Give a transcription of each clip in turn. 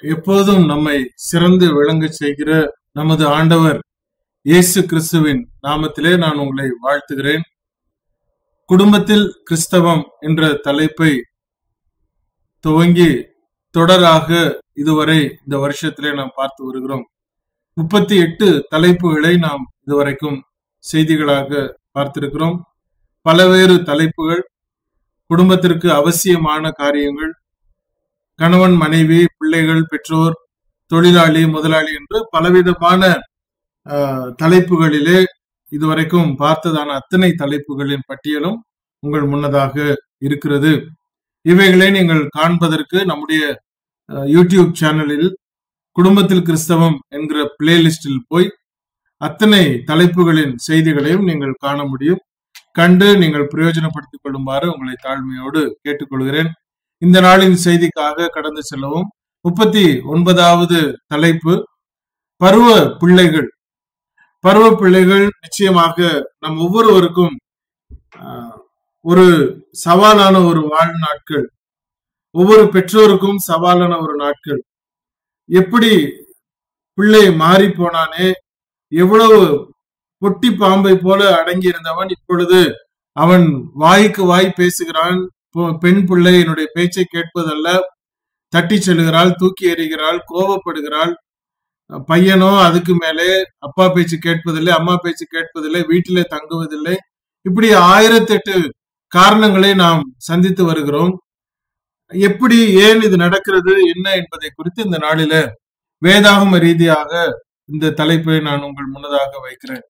எப்போதும் நம்மை சிறந்து விளங்க செய்கிற நமது ஆண்டவர் இயேசு கிறிஸ்துவின் நாமத்திலே நான் உங்களை வாழ்த்துகிறேன் குடும்பத்தில் கிறிஸ்தவம் என்ற தலைப்பை துவங்கி தொடராக இதுவரை இந்த வருஷத்திலே நாம் பார்த்து வருகிறோம் முப்பத்தி எட்டு தலைப்புகளை நாம் இதுவரைக்கும் செய்திகளாக பார்த்திருக்கிறோம் பலவேறு தலைப்புகள் குடும்பத்திற்கு அவசியமான காரியங்கள் கணவன் மனைவி பிள்ளைகள் பெற்றோர் தொழிலாளி முதலாளி என்று பலவிதமான ஆஹ், தலைப்புகளிலே இதுவரைக்கும் பார்த்ததான அத்தனை தலைப்புகளின் பட்டியலும் உங்கள் முன்னதாக இருக்கிறது இவைகளை நீங்கள் காண்பதற்கு நம்முடைய அஹ், யூடியூப் சேனலில் குடும்பத்தில் கிறிஸ்தவம் என்கிற பிளேலிஸ்டில் போய் அத்தனை தலைப்புகளின் செய்திகளையும் நீங்கள் காண முடியும் கண்டு நீங்கள் பிரயோஜனப்படுத்திக் கொள்ளுமாறு உங்களை தாழ்மையோடு கேட்டுக்கொள்கிறேன் இந்த நாளின் செய்திக்காக கடந்து செல்லவும் முப்பத்தி ஒன்பதாவது தலைப்பு பருவ பிள்ளைகள் பருவ பிள்ளைகள் நிச்சயமாக நம் ஒவ்வொருவருக்கும் ஆஹ், ஒரு சவாலான ஒரு வாழ்நாட்கள் ஒவ்வொரு பெற்றோருக்கும் சவாலான ஒரு நாட்கள் எப்படி பிள்ளை மாறி போனானே எவ்வளவு பொட்டி பாம்பை போல அடங்கி இருந்தவன் இப்பொழுது அவன் வாய்க்கு வாய் பேசுகிறான் பொ- பெண் பிள்ளை என்னுடைய பேச்சை கேட்பதல்ல தட்டி செல்கிறாள் தூக்கி எறிகிறாள் கோபப்படுகிறாள் அஹ் பையனோ அதுக்கு மேலே அப்பா பேச்சு கேட்பதில்லை அம்மா பேச்சு கேட்பதில்லை வீட்டிலே தங்குவதில்லை இப்படி ஆயிரத்தெட்டு காரணங்களை நாம் சந்தித்து வருகிறோம் எப்படி ஏன் இது நடக்கிறது என்ன என்பதை குறித்து இந்த நாளில வேதாகம ரீதியாக இந்த தலைப்பை நான் உங்கள் முன்னதாக வைக்கிறேன்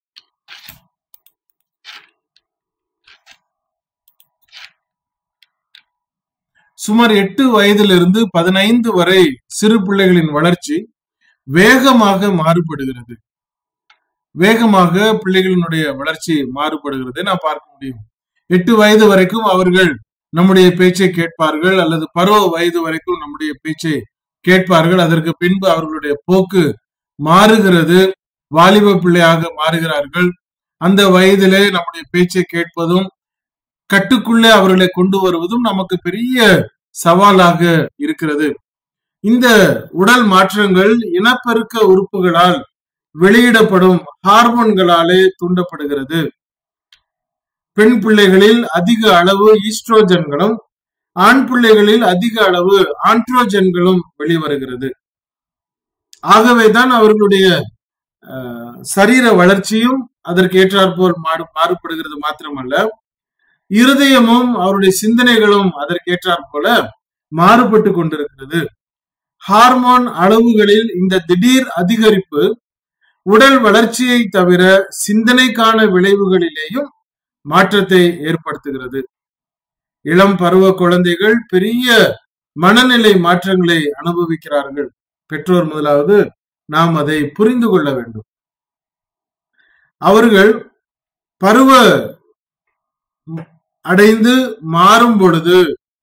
சுமார் எட்டு வயதிலிருந்து பதினைந்து வரை சிறு பிள்ளைகளின் வளர்ச்சி வேகமாக மாறுபடுகிறது வேகமாக பிள்ளைகளினுடைய வளர்ச்சி மாறுபடுகிறது நான் பார்க்க முடியும் எட்டு வயது வரைக்கும் அவர்கள் நம்முடைய பேச்சை கேட்பார்கள் அல்லது பருவ வயது வரைக்கும் நம்முடைய பேச்சை கேட்பார்கள் அதற்கு பின்பு அவர்களுடைய போக்கு மாறுகிறது வாலிப பிள்ளையாக மாறுகிறார்கள் அந்த வயதிலே நம்முடைய பேச்சை கேட்பதும் கட்டுக்குள்ளே அவர்களை கொண்டு வருவதும் நமக்கு பெரிய சவாலாக இருக்கிறது இந்த உடல் மாற்றங்கள் இனப்பெருக்க உறுப்புகளால் வெளியிடப்படும் ஹார்மோன்களாலே தூண்டப்படுகிறது பெண் பிள்ளைகளில் அதிக அளவு ஈஸ்ட்ரோஜன்களும் ஆண் பிள்ளைகளில் அதிக அளவு ஆண்ட்ரோஜன்களும் வெளிவருகிறது ஆகவேதான் அவர்களுடைய அஹ், சரீர வளர்ச்சியும் அதற்கு ஏற்றாற்போல் மாறு மாறுபடுகிறது மாத்திரமல்ல இருதயமும் அவருடைய சிந்தனைகளும் அதற்கேற்றாற் போல மாறுபட்டு கொண்டிருக்கிறது ஹார்மோன் அளவுகளில் இந்த திடீர் அதிகரிப்பு உடல் வளர்ச்சியை தவிர சிந்தனைக்கான விளைவுகளிலேயும் மாற்றத்தை ஏற்படுத்துகிறது இளம் பருவ குழந்தைகள் பெரிய மனநிலை மாற்றங்களை அனுபவிக்கிறார்கள் பெற்றோர் முதலாவது நாம் அதை புரிந்து கொள்ள வேண்டும் அவர்கள் பருவ அடைந்து மாறும் பொழுது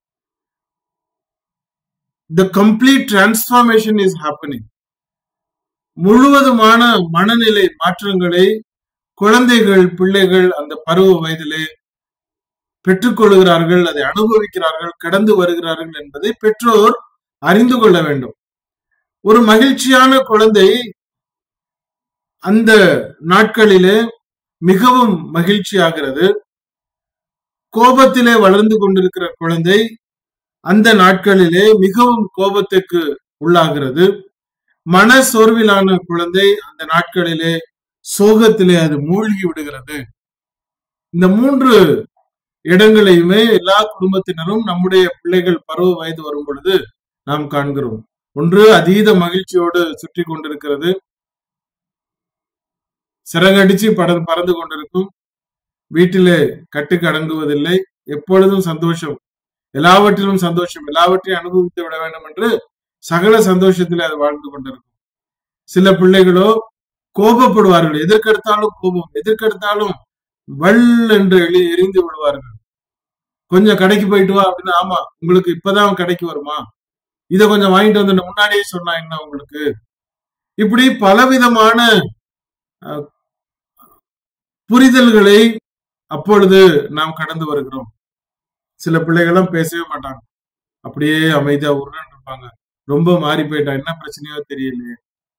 the complete transformation is happening முழுவதுமான மனநிலை மாற்றங்களை குழந்தைகள் பிள்ளைகள் அந்த பருவ வயதிலே பெற்றுக்கொள்கிறார்கள் அதை அனுபவிக்கிறார்கள் கடந்து வருகிறார்கள் என்பதை பெற்றோர் அறிந்து கொள்ள வேண்டும் ஒரு மகிழ்ச்சியான குழந்தை அந்த நாட்களிலே மிகவும் மகிழ்ச்சியாகிறது கோபத்திலே வளர்ந்து கொண்டிருக்கிற குழந்தை அந்த நாட்களிலே மிகவும் கோபத்துக்கு உள்ளாகிறது மன சோர்விலான குழந்தை அந்த நாட்களிலே சோகத்திலே அது மூழ்கி விடுகிறது இந்த மூன்று இடங்களையுமே எல்லா குடும்பத்தினரும் நம்முடைய பிள்ளைகள் பருவ வயது வரும் பொழுது நாம் காண்கிறோம் ஒன்று அதீத மகிழ்ச்சியோடு சுற்றி கொண்டிருக்கிறது சிறகடிச்சு பட பறந்து கொண்டிருக்கும் வீட்டிலே கட்டுக்கு அடங்குவதில்லை எப்பொழுதும் சந்தோஷம் எல்லாவற்றிலும் சந்தோஷம் எல்லாவற்றையும் அனுபவித்து விட வேண்டும் என்று சகல சந்தோஷத்திலே அது வாழ்ந்து கொண்டிருக்கும் சில பிள்ளைகளோ கோபப்படுவார்கள் எதற்கெடுத்தாலும் கோபம் எதற்கெடுத்தாலும் வல் என்று எழி எரிந்து விடுவார்கள் கொஞ்சம் கடைக்கு போயிட்டு வா அப்படின்னு ஆமா உங்களுக்கு இப்பதான் கடைக்கு வருமா இத கொஞ்சம் வாங்கிட்டு வந்து முன்னாடியே சொன்னா என்ன உங்களுக்கு இப்படி பலவிதமான அஹ், புரிதல்களை அப்பொழுது நாம் கடந்து வருகிறோம் சில பிள்ளைகள்லாம் பேசவே மாட்டாங்க அப்படியே அமைதியா உருன்னு இருப்பாங்க ரொம்ப மாறி போயிட்டா என்ன பிரச்சனையோ தெரியலையே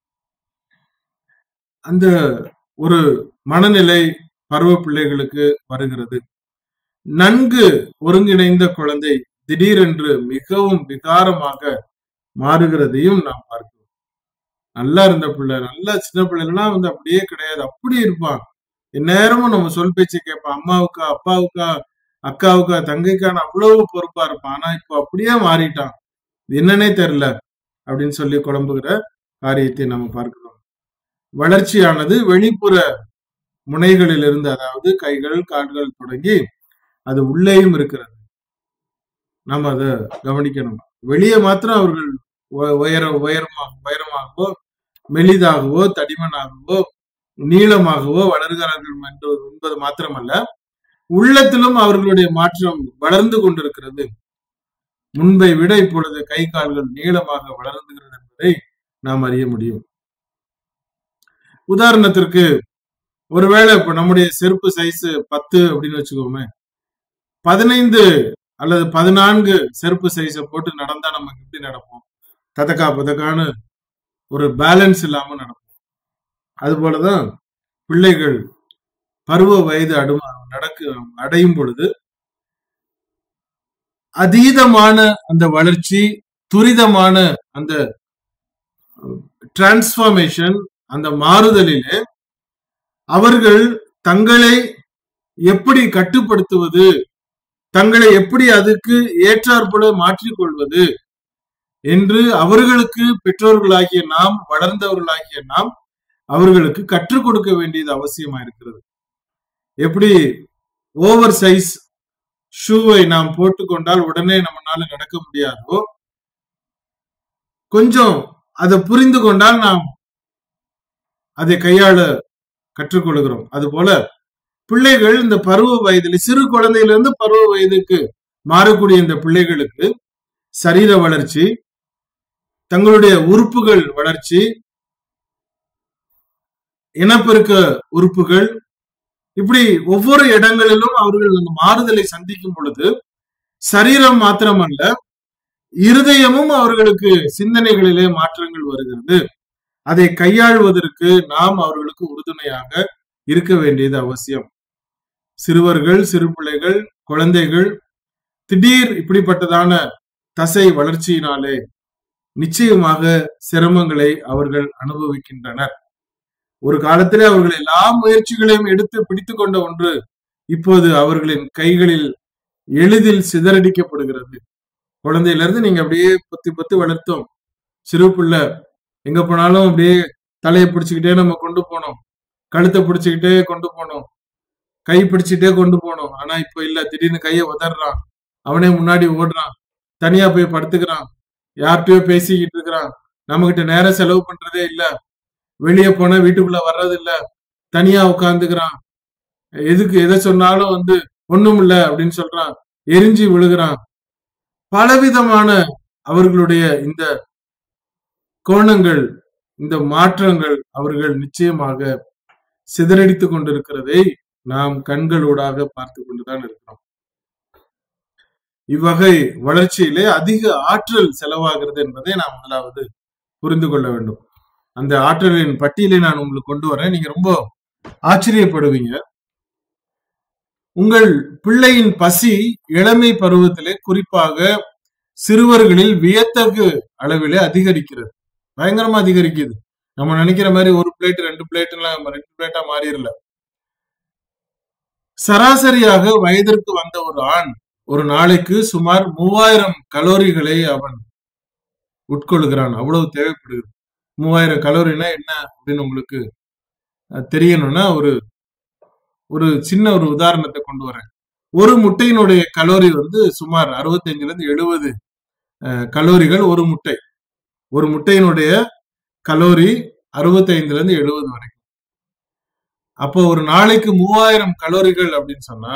அந்த ஒரு மனநிலை பருவ பிள்ளைகளுக்கு வருகிறது நன்கு ஒருங்கிணைந்த குழந்தை திடீரென்று மிகவும் விகாரமாக மாறுகிறதையும் நாம் பார்க்கிறோம் நல்லா இருந்த பிள்ளை நல்லா சின்ன பிள்ளைலாம் வந்து அப்படியே கிடையாது அப்படி இருப்பான் எந்நேரமும் நம்ம சொல் பேச்சு கேட்பான் அம்மாவுக்கா அப்பாவுக்கா அக்காவுக்கா தங்கைக்கான அவ்வளவு பொறுப்பா இருப்பான் ஆனா இப்போ அப்படியே மாறிட்டான் என்னன்னே தெரியல அப்படின்னு சொல்லி குழம்புகிற காரியத்தை நம்ம பார்க்கிறோம் வளர்ச்சியானது வெளிப்புற முனைகளில் இருந்து அதாவது கைகள் கால்கள் தொடங்கி அது உள்ளேயும் இருக்கிறது நம்ம அதை கவனிக்கணும் வெளியே மாத்திரம் அவர்கள் உயர உயரமாக உயரமாகவோ மெலிதாகவோ தடிமனாகவோ நீளமாகவோ வளர்கிறார்கள் என்று என்பது மாத்திரமல்ல உள்ளத்திலும் அவர்களுடைய மாற்றம் வளர்ந்து கொண்டிருக்கிறது முன்பை விட இப்பொழுது கை கால்கள் நீளமாக வளர்ந்துகிறது என்பதை நாம் அறிய முடியும் உதாரணத்திற்கு ஒருவேளை இப்ப நம்முடைய செருப்பு சைஸ் பத்து அப்படின்னு வச்சுக்கோமே பதினைந்து அல்லது பதினான்கு செருப்பு சைஸை போட்டு நடந்தா நம்ம எப்படி நடப்போம் ததக்கா பதக்கான்னு ஒரு பேலன்ஸ் இல்லாம நடப்போம் அது போலதான் பிள்ளைகள் பருவ வயது அடு நடக்கு அடையும் பொழுது அதீதமான அந்த வளர்ச்சி துரிதமான அந்த டிரான்ஸ்பார்மேஷன் அந்த மாறுதலிலே அவர்கள் தங்களை எப்படி கட்டுப்படுத்துவது தங்களை எப்படி அதுக்கு ஏற்றாற்போல மாற்றிக்கொள்வது என்று அவர்களுக்கு பெற்றோர்களாகிய நாம் வளர்ந்தவர்களாகிய நாம் அவர்களுக்கு கற்றுக் கொடுக்க வேண்டியது அவசியமா இருக்கிறது எப்படி ஓவர் சைஸ் ஷூவை நாம் போட்டுக்கொண்டால் உடனே நம்மளால நடக்க முடியாதோ கொஞ்சம் அதை புரிந்து கொண்டால் நாம் அதை கையாள கற்றுக்கொள்கிறோம் அது போல பிள்ளைகள் இந்த பருவ வயதில் சிறு குழந்தையிலிருந்து பருவ வயதுக்கு மாறக்கூடிய இந்த பிள்ளைகளுக்கு சரீர வளர்ச்சி தங்களுடைய உறுப்புகள் வளர்ச்சி இனப்பெருக்க உறுப்புகள் இப்படி ஒவ்வொரு இடங்களிலும் அவர்கள் அந்த மாறுதலை சந்திக்கும் பொழுது சரீரம் மாத்திரமல்ல இருதயமும் அவர்களுக்கு சிந்தனைகளிலே மாற்றங்கள் வருகிறது அதை கையாள்வதற்கு நாம் அவர்களுக்கு உறுதுணையாக இருக்க வேண்டியது அவசியம் சிறுவர்கள் சிறு பிள்ளைகள் குழந்தைகள் திடீர் இப்படிப்பட்டதான தசை வளர்ச்சியினாலே நிச்சயமாக சிரமங்களை அவர்கள் அனுபவிக்கின்றனர் ஒரு காலத்திலே அவர்கள் எல்லா முயற்சிகளையும் எடுத்து பிடித்து கொண்ட ஒன்று இப்போது அவர்களின் கைகளில் எளிதில் சிதறடிக்கப்படுகிறது குழந்தையில இருந்து நீங்க அப்படியே பத்தி பத்தி வளர்த்தோம் சிறு பிள்ளை எங்க போனாலும் அப்படியே தலையை பிடிச்சுக்கிட்டே நம்ம கொண்டு போனோம் கழுத்தை பிடிச்சுக்கிட்டே கொண்டு போனோம் கை பிடிச்சிட்டே கொண்டு போனோம் ஆனா இப்ப இல்ல திடீர்னு கையை உதறான் அவனே முன்னாடி ஓடுறான் தனியா போய் படுத்துக்கிறான் யார்கிட்டயோ பேசிக்கிட்டு இருக்கிறான் நம்ம கிட்ட நேரம் செலவு பண்றதே இல்ல வெளியே போனா வீட்டுக்குள்ள வர்றது இல்ல தனியா உட்காந்துக்கிறான் எதுக்கு எதை சொன்னாலும் வந்து ஒண்ணும் இல்ல அப்படின்னு சொல்றான் எரிஞ்சு விழுகிறான் பலவிதமான அவர்களுடைய இந்த கோணங்கள் இந்த மாற்றங்கள் அவர்கள் நிச்சயமாக சிதறடித்து கொண்டிருக்கிறதை நாம் கண்களூடாக பார்த்து கொண்டுதான் இருக்கிறோம் இவ்வகை வளர்ச்சியிலே அதிக ஆற்றல் செலவாகிறது என்பதை நாம் முதலாவது புரிந்து கொள்ள வேண்டும் அந்த ஆற்றலின் பட்டியலை நான் உங்களுக்கு கொண்டு வரேன் நீங்க ரொம்ப ஆச்சரியப்படுவீங்க உங்கள் பிள்ளையின் பசி இளமை பருவத்திலே குறிப்பாக சிறுவர்களில் வியத்தகு அளவிலே அதிகரிக்கிறது பயங்கரமா அதிகரிக்குது நம்ம நினைக்கிற மாதிரி ஒரு பிளேட் ரெண்டு பிளேட் எல்லாம் ரெண்டு பிளேட்டா மாறிடல சராசரியாக வயதிற்கு வந்த ஒரு ஆண் ஒரு நாளைக்கு சுமார் மூவாயிரம் கலோரிகளை அவன் உட்கொள்கிறான் அவ்வளவு தேவைப்படுகிறது மூவாயிரம் கலோரினா என்ன அப்படின்னு உங்களுக்கு தெரியணும்னா ஒரு ஒரு சின்ன ஒரு உதாரணத்தை கொண்டு வரேன் ஒரு முட்டையினுடைய கலோரி வந்து சுமார் அறுபத்தஞ்சுல இருந்து எழுபது கலோரிகள் ஒரு முட்டை ஒரு முட்டையினுடைய கலோரி அறுபத்தைந்துல இருந்து எழுபது வரைக்கும் அப்போ ஒரு நாளைக்கு மூவாயிரம் கலோரிகள் அப்படின்னு சொன்னா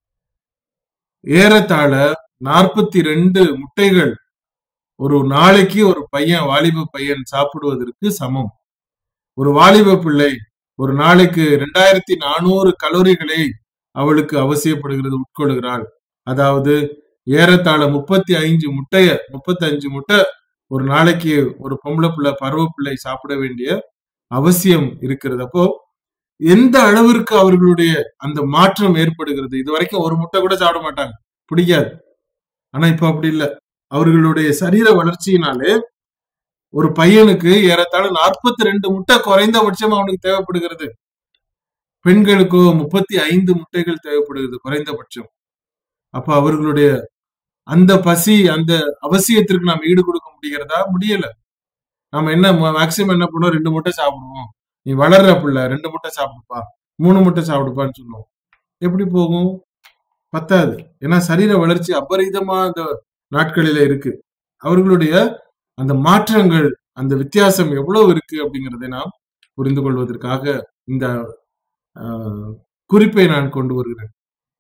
ஏறத்தாழ நாற்பத்தி ரெண்டு முட்டைகள் ஒரு நாளைக்கு ஒரு பையன் வாலிப பையன் சாப்பிடுவதற்கு சமம் ஒரு வாலிப பிள்ளை ஒரு நாளைக்கு ரெண்டாயிரத்தி நானூறு கலோரிகளை அவளுக்கு அவசியப்படுகிறது உட்கொள்கிறாள் அதாவது ஏறத்தாழ முப்பத்தி ஐந்து முட்டைய முப்பத்தி அஞ்சு முட்டை ஒரு நாளைக்கு ஒரு பொம்பளை பிள்ளை பருவ பிள்ளை சாப்பிட வேண்டிய அவசியம் இருக்கிறது அப்போ எந்த அளவிற்கு அவர்களுடைய அந்த மாற்றம் ஏற்படுகிறது இது வரைக்கும் ஒரு முட்டை கூட சாப்பிட மாட்டாங்க பிடிக்காது ஆனா இப்ப அப்படி இல்லை அவர்களுடைய சரீர வளர்ச்சியினாலே ஒரு பையனுக்கு ஏறத்தாழ நாற்பத்தி ரெண்டு முட்டை குறைந்தபட்சம் அவனுக்கு தேவைப்படுகிறது பெண்களுக்கோ முப்பத்தி ஐந்து முட்டைகள் தேவைப்படுகிறது குறைந்தபட்சம் அப்ப அவர்களுடைய அந்த பசி அந்த அவசியத்திற்கு நாம் ஈடு கொடுக்க முடிகிறதா முடியல நம்ம என்ன மேக்சிமம் என்ன பண்ணுவோம் ரெண்டு முட்டை சாப்பிடுவோம் நீ வளர்ற பிள்ளை ரெண்டு முட்டை சாப்பிடுப்பா மூணு முட்டை சாப்பிடுப்பான்னு சொல்லுவோம் எப்படி போகும் பத்தாது ஏன்னா சரீர வளர்ச்சி அபரிதமா அந்த நாட்களில இருக்கு அவர்களுடைய அந்த மாற்றங்கள் அந்த வித்தியாசம் எவ்வளவு இருக்கு அப்படிங்கிறதை நாம் புரிந்து கொள்வதற்காக இந்த ஆஹ், குறிப்பை நான் கொண்டு வருகிறேன்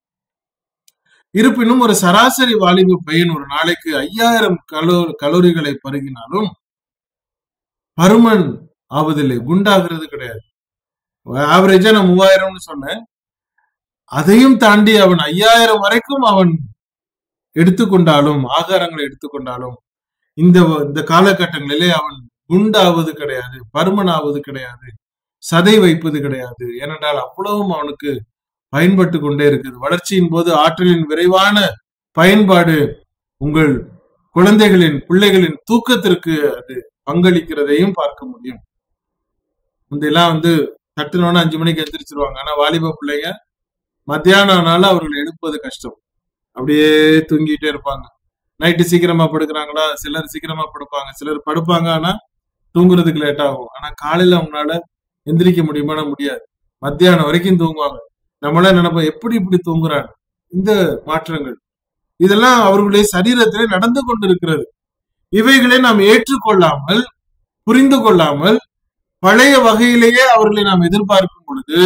இருப்பினும் ஒரு சராசரி வாலிப பையன் ஒரு நாளைக்கு ஐயாயிரம் கலோ கலோரிகளை பருகினாலும் பருமன் ஆவதில்லை குண்டாகிறது கிடையாது ஆவரேஜா நான் மூவாயிரம்னு சொன்னேன் அதையும் தாண்டி அவன் ஐயாயிரம் வரைக்கும் அவன் எடுத்துக்கொண்டாலும் ஆகாரங்களை எடுத்துக்கொண்டாலும் இந்த இந்த காலகட்டங்களிலே அவன் குண்டாவது கிடையாது பருமன் ஆவது கிடையாது சதை வைப்பது கிடையாது ஏனென்றால் அவ்வளவும் அவனுக்கு பயன்பட்டு கொண்டே இருக்குது வளர்ச்சியின் போது ஆற்றலின் விரைவான பயன்பாடு உங்கள் குழந்தைகளின் பிள்ளைகளின் தூக்கத்திற்கு அது பங்களிக்கிறதையும் பார்க்க முடியும் முந்தையெல்லாம் வந்து தட்டுனோன்னு அஞ்சு மணிக்கு எந்திரிச்சிருவாங்க ஆனா வாலிப பிள்ளைங்க மத்தியானம் ஆனாலும் அவர்களை எழுப்புவது கஷ்டம் அப்படியே தூங்கிட்டே இருப்பாங்க நைட்டு சீக்கிரமா படுக்கிறாங்களா சிலர் சீக்கிரமா படுப்பாங்க சிலர் படுப்பாங்க ஆனா தூங்குறதுக்கு லேட் ஆகும் ஆனா காலையில அவங்களால எந்திரிக்க முடியுமானா முடியாது மத்தியானம் வரைக்கும் தூங்குவாங்க நம்மள நினைப்போம் எப்படி இப்படி தூங்குறாங்க இந்த மாற்றங்கள் இதெல்லாம் அவர்களுடைய சரீரத்திலே நடந்து கொண்டிருக்கிறது இவைகளை நாம் ஏற்றுக்கொள்ளாமல் புரிந்து கொள்ளாமல் பழைய வகையிலேயே அவர்களை நாம் எதிர்பார்க்கும் பொழுது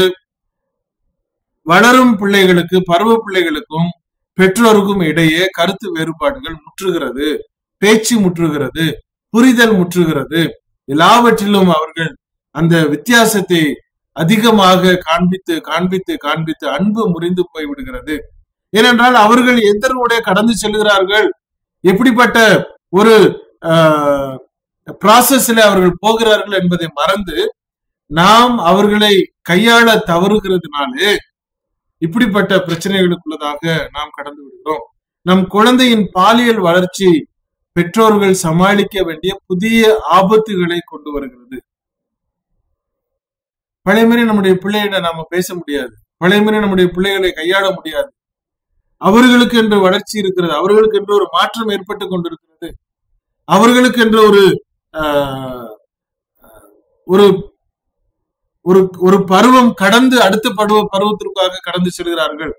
வளரும் பிள்ளைகளுக்கு பருவ பிள்ளைகளுக்கும் பெற்றோருக்கும் இடையே கருத்து வேறுபாடுகள் முற்றுகிறது பேச்சு முற்றுகிறது புரிதல் முற்றுகிறது எல்லாவற்றிலும் அவர்கள் அந்த வித்தியாசத்தை அதிகமாக காண்பித்து காண்பித்து காண்பித்து அன்பு முறிந்து போய் விடுகிறது ஏனென்றால் அவர்கள் எதனுடைய கடந்து செல்கிறார்கள் எப்படிப்பட்ட ஒரு ப்ராசஸ்ல அவர்கள் போகிறார்கள் என்பதை மறந்து நாம் அவர்களை கையாள தவறுகிறதுனாலே இப்படிப்பட்ட பிரச்சனைகளுக்குள்ளதாக நாம் கடந்து விடுகிறோம் நம் குழந்தையின் பாலியல் வளர்ச்சி பெற்றோர்கள் சமாளிக்க வேண்டிய புதிய ஆபத்துகளை கொண்டு வருகிறது பழைய மாதிரி நம்முடைய பிள்ளையிட நாம பேச முடியாது பழைய மாதிரி நம்முடைய பிள்ளைகளை கையாள முடியாது அவர்களுக்கு என்று வளர்ச்சி இருக்கிறது அவர்களுக்கு என்று ஒரு மாற்றம் ஏற்பட்டு கொண்டிருக்கிறது அவர்களுக்கு என்று ஒரு ஆஹ், ஒரு ஒரு ஒரு பருவம் கடந்து அடுத்த பருவ பருவத்திற்காக கடந்து செல்கிறார்கள்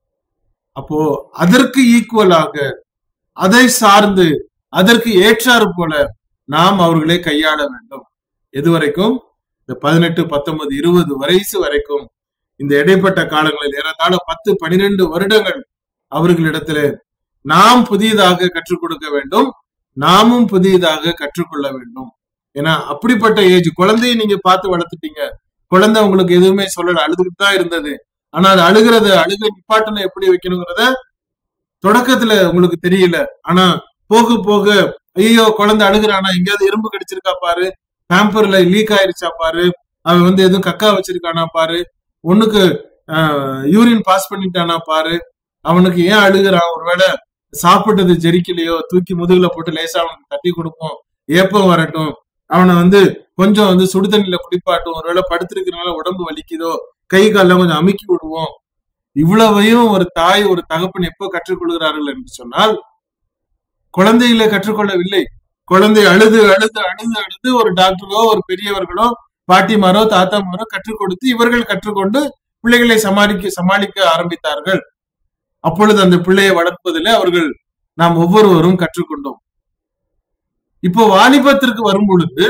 அப்போ அதற்கு ஈக்குவலாக அதை சார்ந்து அதற்கு ஏற்றாறு போல நாம் அவர்களை கையாள வேண்டும் எதுவரைக்கும் இந்த பதினெட்டு பத்தொன்பது இருபது வயசு வரைக்கும் இந்த இடைப்பட்ட காலங்களில் ஏறத்தாழ பத்து பனிரெண்டு வருடங்கள் அவர்களிடத்துல நாம் புதியதாக கற்றுக் கொடுக்க வேண்டும் நாமும் புதியதாக கற்றுக்கொள்ள வேண்டும் ஏன்னா அப்படிப்பட்ட ஏஜ் குழந்தையை நீங்க பார்த்து வளர்த்துட்டீங்க குழந்தை உங்களுக்கு எதுவுமே சொல்லல அழுதுகிட்டு தான் இருந்தது ஆனா அது அழுகிறத அழுக நிப்பாட்டல எப்படி வைக்கணுங்கிறத தொடக்கத்துல உங்களுக்கு தெரியல ஆனா போக போக ஐயோ குழந்தை அழுகுறானா எங்கேயாவது எறும்பு கடிச்சிருக்கா பாரு பேம்பர்ல லீக் ஆயிருச்சா பாரு அவன் வந்து எதுவும் கக்கா வச்சிருக்கானா பாரு ஒண்ணுக்கு யூரின் பாஸ் பண்ணிட்டானா பாரு அவனுக்கு ஏன் அழுகுறான் ஒருவேளை சாப்பிட்டது ஜெரிக்கலையோ தூக்கி முதுகுல போட்டு லேசா அவனுக்கு தட்டி கொடுப்போம் ஏப்பம் வரட்டும் அவனை வந்து கொஞ்சம் வந்து சுடு தண்ணியில குளிப்பாட்டும் ஒருவேளை படுத்திருக்கிறனால உடம்பு வலிக்குதோ கை கால்லாம் கொஞ்சம் அமுக்கி விடுவோம் இவ்வளவையும் ஒரு தாய் ஒரு தகப்பன் எப்போ கற்றுக்கொள்கிறார்கள் என்று சொன்னால் குழந்தைகளை கற்றுக்கொள்ளவில்லை குழந்தை அழுது அழுது அழுது அழுது ஒரு டாக்டரோ ஒரு பெரியவர்களோ பாட்டிமாரோ தாத்தாமாரோ கற்றுக் கொடுத்து இவர்கள் கற்றுக்கொண்டு பிள்ளைகளை சமாளிக்க சமாளிக்க ஆரம்பித்தார்கள் அப்பொழுது அந்த பிள்ளையை வளர்ப்பதில் அவர்கள் நாம் ஒவ்வொருவரும் கற்றுக்கொண்டோம் இப்போ வாலிபத்திற்கு வரும் பொழுது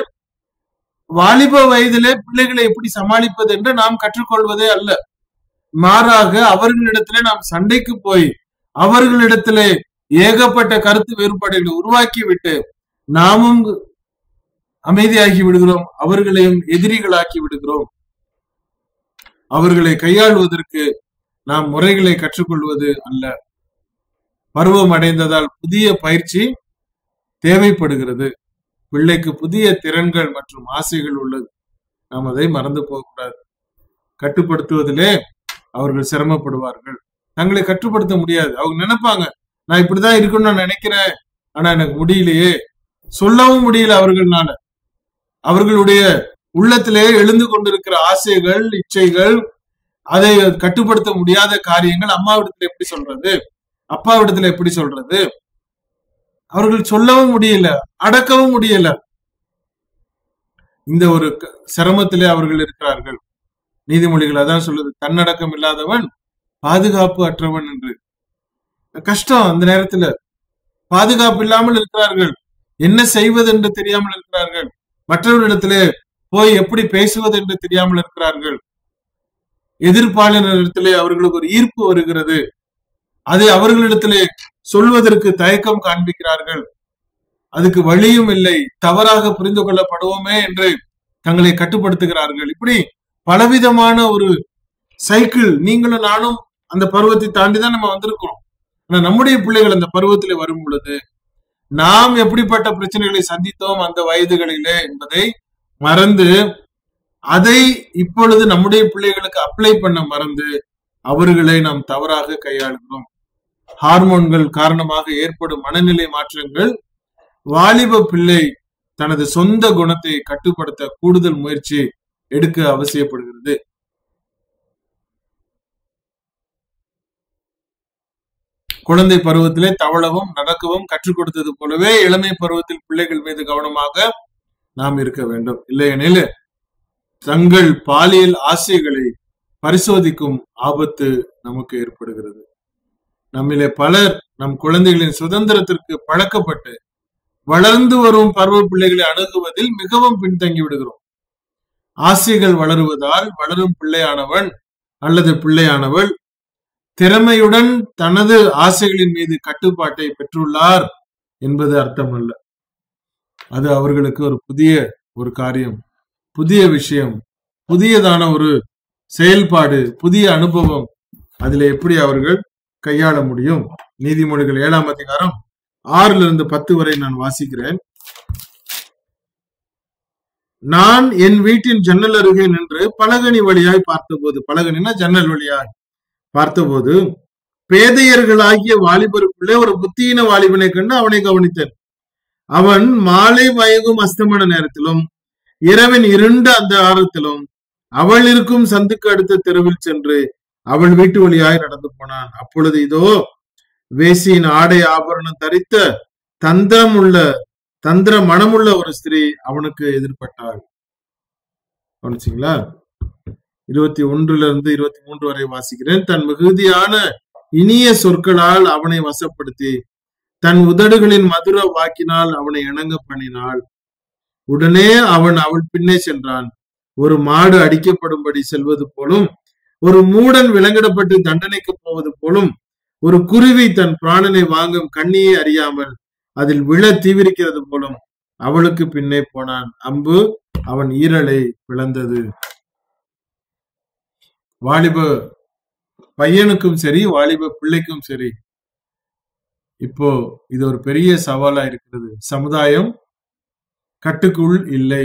வாலிப வயதிலே பிள்ளைகளை எப்படி சமாளிப்பது என்று நாம் கற்றுக்கொள்வதே அல்ல மாறாக அவர்களிடத்திலே நாம் சண்டைக்கு போய் அவர்களிடத்திலே ஏகப்பட்ட கருத்து வேறுபாடுகளை உருவாக்கி விட்டு நாமும் அமைதியாகி விடுகிறோம் அவர்களையும் எதிரிகளாக்கி விடுகிறோம் அவர்களை கையாளுவதற்கு நாம் முறைகளை கற்றுக்கொள்வது அல்ல பருவம் அடைந்ததால் புதிய பயிற்சி தேவைப்படுகிறது பிள்ளைக்கு புதிய திறன்கள் மற்றும் ஆசைகள் உள்ளது நாம் அதை மறந்து போகக்கூடாது கட்டுப்படுத்துவதிலே அவர்கள் சிரமப்படுவார்கள் தங்களை கட்டுப்படுத்த முடியாது அவங்க நினைப்பாங்க நான் இப்படிதான் இருக்குன்னு நான் நினைக்கிறேன் ஆனா எனக்கு முடியலையே சொல்லவும் முடியல அவர்கள்னால அவர்களுடைய உள்ளத்திலே எழுந்து கொண்டிருக்கிற ஆசைகள் இச்சைகள் அதை கட்டுப்படுத்த முடியாத காரியங்கள் அம்மாவிடத்துல எப்படி சொல்றது அப்பாவிடத்துல எப்படி சொல்றது அவர்கள் சொல்லவும் முடியல அடக்கவும் முடியல இந்த ஒரு க- சிரமத்திலே அவர்கள் இருக்கிறார்கள் நீதிமொழிகள் அதான் சொல்லுது தன்னடக்கம் இல்லாதவன் பாதுகாப்பு அற்றவன் என்று கஷ்டம் அந்த நேரத்துல பாதுகாப்பு இல்லாமல் இருக்கிறார்கள் என்ன செய்வது என்று தெரியாமல் இருக்கிறார்கள் மற்றவர்களிடத்திலே போய் எப்படி பேசுவது என்று தெரியாமல் இருக்கிறார்கள் எதிர்ப்பாளரிடத்திலே அவர்களுக்கு ஒரு ஈர்ப்பு வருகிறது அதை அவர்களிடத்திலே சொல்வதற்கு தயக்கம் காண்பிக்கிறார்கள் அதுக்கு வழியும் இல்லை தவறாக புரிந்து கொள்ளப்படுவோமே என்று தங்களை கட்டுப்படுத்துகிறார்கள் இப்படி பலவிதமான ஒரு சைக்கிள் நீங்களும் நானும் அந்த பருவத்தை தாண்டி தான் நம்ம வந்திருக்கிறோம் ஆனா நம்முடைய பிள்ளைகள் அந்த பருவத்திலே வரும் பொழுது நாம் எப்படிப்பட்ட பிரச்சனைகளை சந்தித்தோம் அந்த வயதுகளிலே என்பதை மறந்து அதை இப்பொழுது நம்முடைய பிள்ளைகளுக்கு அப்ளை பண்ண மறந்து அவர்களை நாம் தவறாக கையாளுகிறோம் ஹார்மோன்கள் காரணமாக ஏற்படும் மனநிலை மாற்றங்கள் வாலிப பிள்ளை தனது சொந்த குணத்தை கட்டுப்படுத்த கூடுதல் முயற்சி எடுக்க அவசியப்படுகிறது குழந்தை பருவத்திலே தவளவும் நடக்கவும் கற்றுக் கொடுத்தது போலவே இளமை பருவத்தில் பிள்ளைகள் மீது கவனமாக நாம் இருக்க வேண்டும் இல்லையெனில் தங்கள் பாலியல் ஆசைகளை பரிசோதிக்கும் ஆபத்து நமக்கு ஏற்படுகிறது நம்மிலே பலர் நம் குழந்தைகளின் சுதந்திரத்திற்கு பழக்கப்பட்டு வளர்ந்து வரும் பருவ பிள்ளைகளை அணுகுவதில் மிகவும் பின்தங்கி விடுகிறோம் ஆசைகள் வளருவதால் வளரும் பிள்ளையானவன் அல்லது பிள்ளையானவள் திறமையுடன் தனது ஆசைகளின் மீது கட்டுப்பாட்டை பெற்றுள்ளார் என்பது அர்த்தம் அல்ல அது அவர்களுக்கு ஒரு புதிய ஒரு காரியம் புதிய விஷயம் புதியதான ஒரு செயல்பாடு புதிய அனுபவம் அதுல எப்படி அவர்கள் கையாள முடியும் நீதிமொழிகள் ஏழாம் அதிகாரம் ஆறுல இருந்து பத்து வரை நான் வாசிக்கிறேன் நான் என் வீட்டின் ஜன்னல் அருகே நின்று பலகனி வழியாய் பார்த்தபோது பலகனினா ஜன்னல் வழியாய் பார்த்தபோது பேதையர்களாகிய வாலிபருக்குள்ளே ஒரு புத்தியின வாலிபனை கண்டு அவனை கவனித்தேன் அவன் மாலை மயங்கும் அஸ்தமன நேரத்திலும் இரவின் இருண்ட அந்த ஆரத்திலும் அவள் இருக்கும் சந்துக்கு அடுத்த தெருவில் சென்று அவள் வீட்டு வழியாய் நடந்து போனான் அப்பொழுது இதோ வேசியின் ஆடை ஆபரணம் தரித்த தந்திரமுள்ள தந்திர மனமுள்ள ஒரு ஸ்திரீ அவனுக்கு எதிர்பட்டாள் கவனிச்சிங்களா இருபத்தி ஒன்றுல இருந்து இருபத்தி மூன்று வரை வாசிக்கிறேன் தன் மிகுதியான இனிய சொற்களால் அவனை வசப்படுத்தி தன் உதடுகளின் மதுர வாக்கினால் அவனை இணங்க பண்ணினாள் உடனே அவன் அவள் பின்னே சென்றான் ஒரு மாடு அடிக்கப்படும்படி செல்வது போலும் ஒரு மூடன் விலங்கிடப்பட்டு தண்டனைக்கு போவது போலும் ஒரு குருவி தன் பிராணனை வாங்கும் கண்ணியை அறியாமல் அதில் விழ தீவிரிக்கிறது போலும் அவளுக்கு பின்னே போனான் அம்பு அவன் ஈரலை பிளந்தது வாலிப பையனுக்கும் சரி வாலிப பிள்ளைக்கும் சரி இப்போ இது ஒரு பெரிய சவாலா இருக்கிறது சமுதாயம் கட்டுக்குள் இல்லை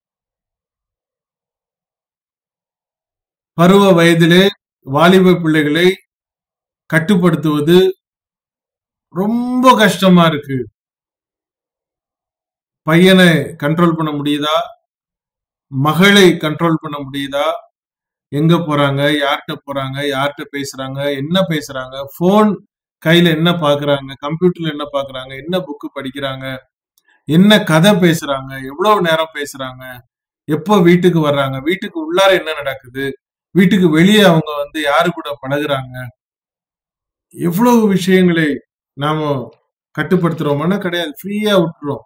பருவ வயதிலே வாலிப பிள்ளைகளை கட்டுப்படுத்துவது ரொம்ப கஷ்டமா இருக்கு பையனை கண்ட்ரோல் பண்ண முடியுதா மகளை கண்ட்ரோல் பண்ண முடியுதா எங்க போறாங்க யார்கிட்ட போறாங்க யார்கிட்ட பேசுறாங்க என்ன பேசுறாங்க போன் கையில என்ன பாக்குறாங்க கம்ப்யூட்டர்ல என்ன பாக்குறாங்க என்ன புக்கு படிக்கிறாங்க என்ன கதை பேசுறாங்க எவ்வளவு நேரம் பேசுறாங்க எப்போ வீட்டுக்கு வர்றாங்க வீட்டுக்கு உள்ளார என்ன நடக்குது வீட்டுக்கு வெளியே அவங்க வந்து யாரு கூட பழகுறாங்க எவ்வளவு விஷயங்களை நாம கட்டுப்படுத்துறோம்னா கிடையாது ஃப்ரீயா விட்டுறோம்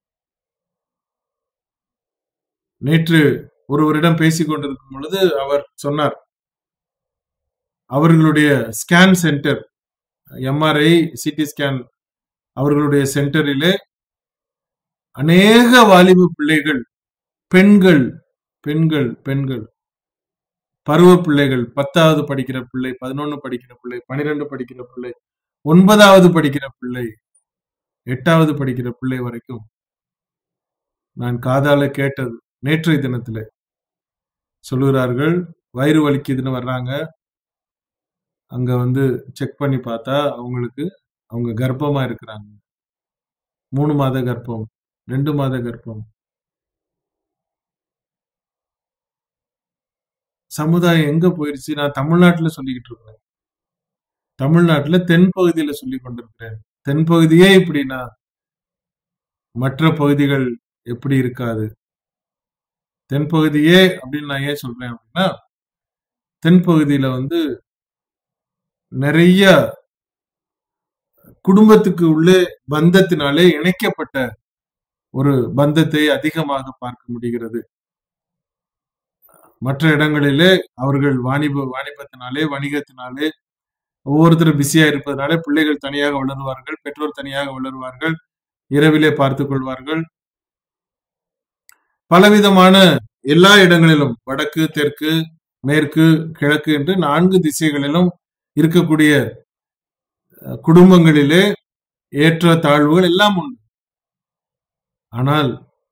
நேற்று ஒருவரிடம் பேசிக் கொண்டிருக்கும் பொழுது அவர் சொன்னார் அவர்களுடைய scan centre MRI CT scan அவர்களுடைய சென்டரிலே அநேக வாலிப பிள்ளைகள் பெண்கள் பெண்கள் பெண்கள் பருவ பிள்ளைகள் பத்தாவது படிக்கிற பிள்ளை பதினொன்னு படிக்கிற பிள்ளை பனிரெண்டு படிக்கிற பிள்ளை ஒன்பதாவது படிக்கிற பிள்ளை எட்டாவது படிக்கிற பிள்ளை வரைக்கும் நான் காதால கேட்டது நேற்றைய தினத்துல சொல்லுகிறார்கள் வயிறு வலிக்குதுன்னு வர்றாங்க அங்க வந்து செக் பண்ணி பார்த்தா அவங்களுக்கு அவங்க கர்ப்பமா இருக்கிறாங்க மூணு மாத கர்ப்பம் ரெண்டு மாத கர்ப்பம் சமுதாயம் எங்க போயிருச்சு நான் தமிழ்நாட்டுல சொல்லிக்கிட்டு இருக்கிறேன் தமிழ்நாட்டுல தென் பகுதியில சொல்லி கொண்டிருக்கிறேன் தென் பகுதியே இப்படின்னா மற்ற பகுதிகள் எப்படி இருக்காது தென் பகுதியே அப்படின்னு நான் ஏன் சொல்றேன் அப்படின்னா தென் பகுதியில வந்து நிறைய குடும்பத்துக்கு உள்ளே பந்தத்தினாலே இணைக்கப்பட்ட ஒரு பந்தத்தை அதிகமாக பார்க்க முடிகிறது மற்ற இடங்களிலே அவர்கள் வாணிப வாணிபத்தினாலே வணிகத்தினாலே ஒவ்வொருத்தரும் பிஸியா இருப்பதனாலே பிள்ளைகள் தனியாக வளருவார்கள் பெற்றோர் தனியாக வளருவார்கள் இரவிலே பார்த்துக் கொள்வார்கள் பலவிதமான எல்லா இடங்களிலும் வடக்கு தெற்கு மேற்கு கிழக்கு என்று நான்கு திசைகளிலும் இருக்கக்கூடிய அஹ், குடும்பங்களிலே ஏற்ற தாழ்வுகள் எல்லாம் உண்டு ஆனால்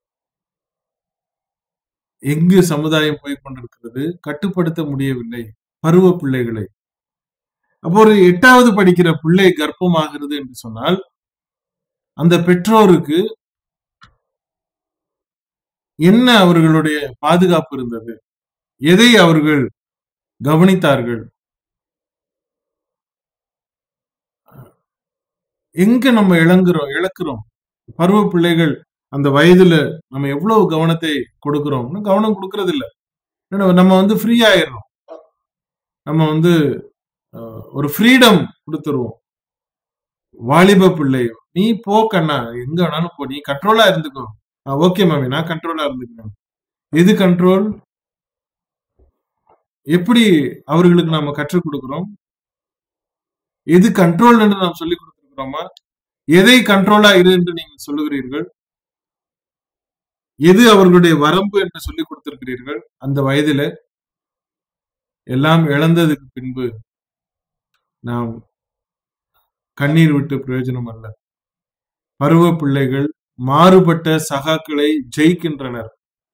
எங்கு சமுதாயம் போய் கொண்டிருக்கிறது கட்டுப்படுத்த முடியவில்லை பருவ பிள்ளைகளை அப்போ ஒரு எட்டாவது படிக்கிற பிள்ளை கர்ப்பமாகிறது என்று சொன்னால் அந்த பெற்றோருக்கு என்ன அவர்களுடைய பாதுகாப்பு இருந்தது எதை அவர்கள் கவனித்தார்கள் எங்க நம்ம இழங்குறோம் இழக்கிறோம் பருவ பிள்ளைகள் அந்த வயதுல நம்ம எவ்வளவு கவனத்தை கொடுக்கிறோம்னு கவனம் கொடுக்கறது இல்ல ஏன்னா நம்ம வந்து ஃப்ரீ ஆயிடுறோம் நம்ம வந்து அஹ், ஒரு ஃப்ரீடம் கொடுத்துருவோம் வாலிப பிள்ளை நீ போ கண்ணா எங்க வேணாலும் போ நீ கண்ட்ரோலா இருந்துக்கோ ஓகே மாமி நான் கண்ட்ரோலா இருந்துக்கிறேன் எது கண்ட்ரோல் எப்படி அவர்களுக்கு நாம கற்றுக் கொடுக்கிறோம் எது கண்ட்ரோல் என்று நாம் சொல்லிக் கொடுத்திருக்கிறோமா எதை கண்ட்ரோலா இரு என்று நீங்கள் சொல்லுகிறீர்கள் எது அவர்களுடைய வரம்பு என்று சொல்லிக் கொடுத்திருக்கிறீர்கள் அந்த வயதில எல்லாம் இழந்ததுக்கு பின்பு நாம் கண்ணீர் விட்டு பிரயோஜனம் அல்ல பருவ பிள்ளைகள் மாறுபட்ட சகாக்களை ஜெயிக்கின்றனர்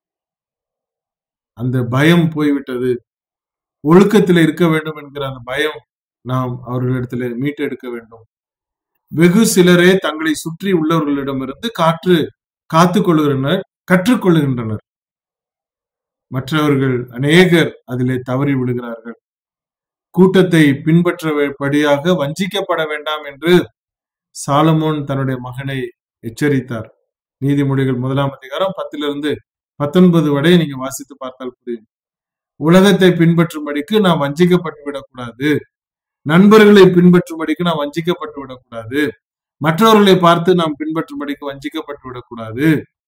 அந்த பயம் போய்விட்டது ஒழுக்கத்தில் இருக்க வேண்டும் என்கிற அந்த பயம் நாம் அவர்களிடத்துல மீட்டெடுக்க வேண்டும் வெகு சிலரே தங்களை சுற்றி உள்ளவர்களிடமிருந்து காற்று காத்து கொள்கின்றனர் கற்றுக்கொள்ளுகின்றனர் மற்றவர்கள் அநேகர் அதிலே தவறி விடுகிறார்கள் கூட்டத்தை பின்பற்றபடியாக வஞ்சிக்கப்பட வேண்டாம் என்று சாலமோன் தன்னுடைய மகனை எச்சரித்தார் நீதிமொழிகள் முதலாம் அதிகாரம் பத்திலிருந்து பத்தொன்பது வரை நீங்க வாசித்து பார்த்தால் புரியும் உலகத்தை பின்பற்றும்படிக்கு நாம் வஞ்சிக்கப்பட்டு விடக்கூடாது நண்பர்களை பின்பற்றும்படிக்கு நாம் வஞ்சிக்கப்பட்டு விடக்கூடாது மற்றவர்களை பார்த்து நாம் பின்பற்றும்படிக்கு வஞ்சிக்கப்பட்டு விடக்கூடாது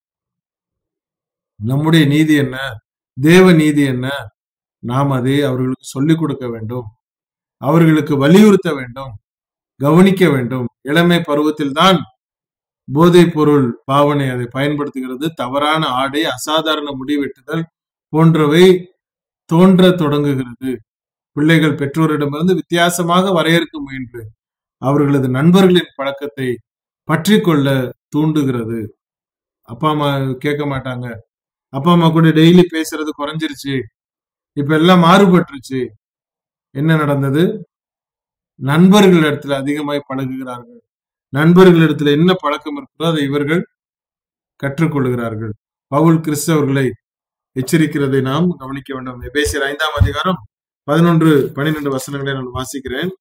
நம்முடைய நீதி என்ன தேவ நீதி என்ன நாம் அதை அவர்களுக்கு சொல்லிக் கொடுக்க வேண்டும் அவர்களுக்கு வலியுறுத்த வேண்டும் கவனிக்க வேண்டும் இளமை பருவத்தில் தான் போதைப் பொருள் பாவனை அதை பயன்படுத்துகிறது தவறான ஆடை அசாதாரண முடிவெட்டுதல் போன்றவை தோன்ற தொடங்குகிறது பிள்ளைகள் பெற்றோரிடமிருந்து வித்தியாசமாக வரையறுக்க முயன்று அவர்களது நண்பர்களின் பழக்கத்தை பற்றி கொள்ள தூண்டுகிறது அப்பா அம்மா கேட்க மாட்டாங்க அப்பா அம்மா கூட டெய்லி பேசுறது குறைஞ்சிருச்சு இப்ப எல்லாம் மாறுபட்டுருச்சு என்ன நடந்தது நண்பர்கள் இடத்துல அதிகமாய் பழகுகிறார்கள் நண்பர்கள் இடத்துல என்ன பழக்கம் இருக்கிறதோ அதை இவர்கள் கற்றுக்கொள்கிறார்கள் பவுல் கிறிஸ்தவர்களை எச்சரிக்கிறதை நாம் கவனிக்க வேண்டும் எபேசியர் ஐந்தாம் அதிகாரம் பதினொன்று பன்னிரெண்டு வசனங்களை நான் வாசிக்கிறேன்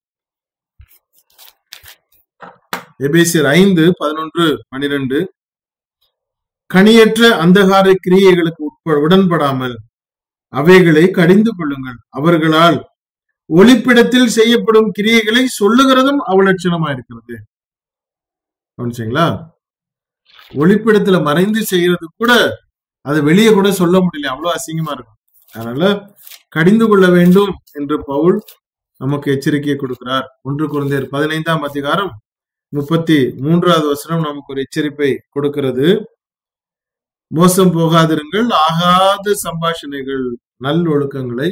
எபேசியர் ஐந்து பதினொன்று பனிரெண்டு கனியற்ற அந்தகார கிரியைகளுக்கு உட்ப உடன்படாமல் அவைகளை கடிந்து கொள்ளுங்கள் அவர்களால் ஒளிப்பிடத்தில் செய்யப்படும் கிரியைகளை சொல்லுகிறதும் அவலட்சணமா இருக்கிறது கவனிச்சிங்களா ஒளிப்பிடத்துல மறைந்து செய்யறது கூட அது வெளியே கூட சொல்ல முடியல அவ்வளவு அசிங்கமா இருக்கும் அதனால கடிந்து கொள்ள வேண்டும் என்று பவுல் நமக்கு எச்சரிக்கை கொடுக்கிறார் ஒன்று குழந்தையர் பதினைந்தாம் அதிகாரம் முப்பத்தி மூன்றாவது வசனம் நமக்கு ஒரு எச்சரிப்பை கொடுக்கிறது மோசம் போகாதிருங்கள் ஆகாத சம்பாஷணைகள் நல் ஒழுக்கங்களை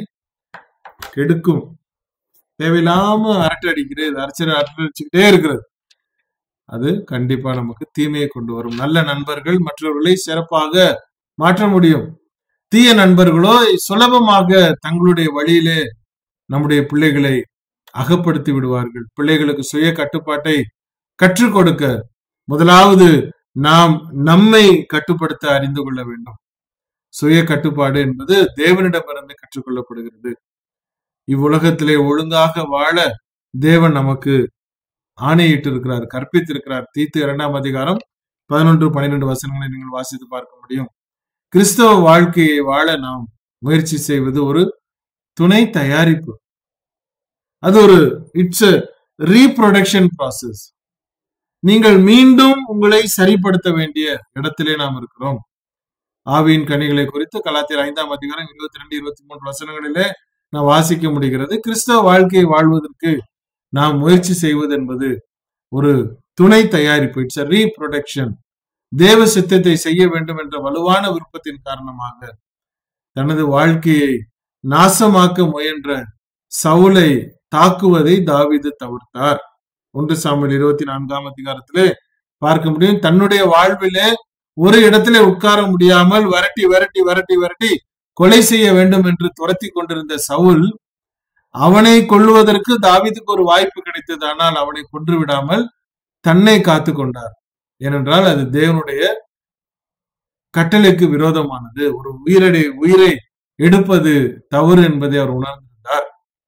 கெடுக்கும் தேவையில்லாம அரட்டை அடிக்கிறது அரைச்சல் அரட்டை அடிச்சுக்கிட்டே இருக்கிறது அது கண்டிப்பா நமக்கு தீமையை கொண்டு வரும் நல்ல நண்பர்கள் மற்றவர்களை சிறப்பாக மாற்ற முடியும் தீய நண்பர்களோ சுலபமாக தங்களுடைய வழியிலே நம்முடைய பிள்ளைகளை அகப்படுத்தி விடுவார்கள் பிள்ளைகளுக்கு சுய கட்டுப்பாட்டை கற்றுக் கொடுக்க முதலாவது நாம் நம்மை கட்டுப்படுத்த அறிந்து கொள்ள வேண்டும் சுய கட்டுப்பாடு என்பது தேவனிடமிருந்து கற்றுக்கொள்ளப்படுகிறது இவ்வுலகத்திலே ஒழுங்காக வாழ தேவன் நமக்கு ஆணையிட்டு இருக்கிறார் கற்பித்திருக்கிறார் தீத்து இரண்டாம் அதிகாரம் பதினொன்று பன்னிரெண்டு வசனங்களை நீங்கள் வாசித்து பார்க்க முடியும் கிறிஸ்தவ வாழ்க்கையை வாழ நாம் முயற்சி செய்வது ஒரு துணை தயாரிப்பு அது ஒரு இட்ஸ் ரீப்ரொடக்ஷன் ப்ராசஸ் நீங்கள் மீண்டும் உங்களை சரிப்படுத்த வேண்டிய இடத்திலே நாம் இருக்கிறோம் ஆவியின் கனிகளை குறித்து கலாத்தியர் ஐந்தாம் அதிகாரம் இருபத்தி ரெண்டு இருபத்தி மூன்று வசனங்களிலே நாம் வாசிக்க முடிகிறது கிறிஸ்தவ வாழ்க்கையை வாழ்வதற்கு நாம் முயற்சி செய்வது என்பது ஒரு துணை தயாரிப்பு இட்ஸ் ரீப்ரொடக்ஷன் தேவ சித்தத்தை செய்ய வேண்டும் என்ற வலுவான விருப்பத்தின் காரணமாக தனது வாழ்க்கையை நாசமாக்க முயன்ற சவுலை தாக்குவதை தாவிது தவிர்த்தார் ஒன்று சாமியல் இருபத்தி நான்காம் அதிகாரத்திலே பார்க்க முடியும் தன்னுடைய வாழ்விலே ஒரு இடத்திலே உட்கார முடியாமல் வரட்டி வரட்டி வரட்டி வரட்டி கொலை செய்ய வேண்டும் என்று துரத்தி கொண்டிருந்த சவுல் அவனை கொள்ளுவதற்கு தாவிதுக்கு ஒரு வாய்ப்பு கிடைத்தது ஆனால் அவனை கொன்று விடாமல் தன்னை காத்து கொண்டார் ஏனென்றால் அது தேவனுடைய கட்டளைக்கு விரோதமானது ஒரு உயிரடை உயிரை எடுப்பது தவறு என்பதை அவர் உணர்ந்திருந்தார்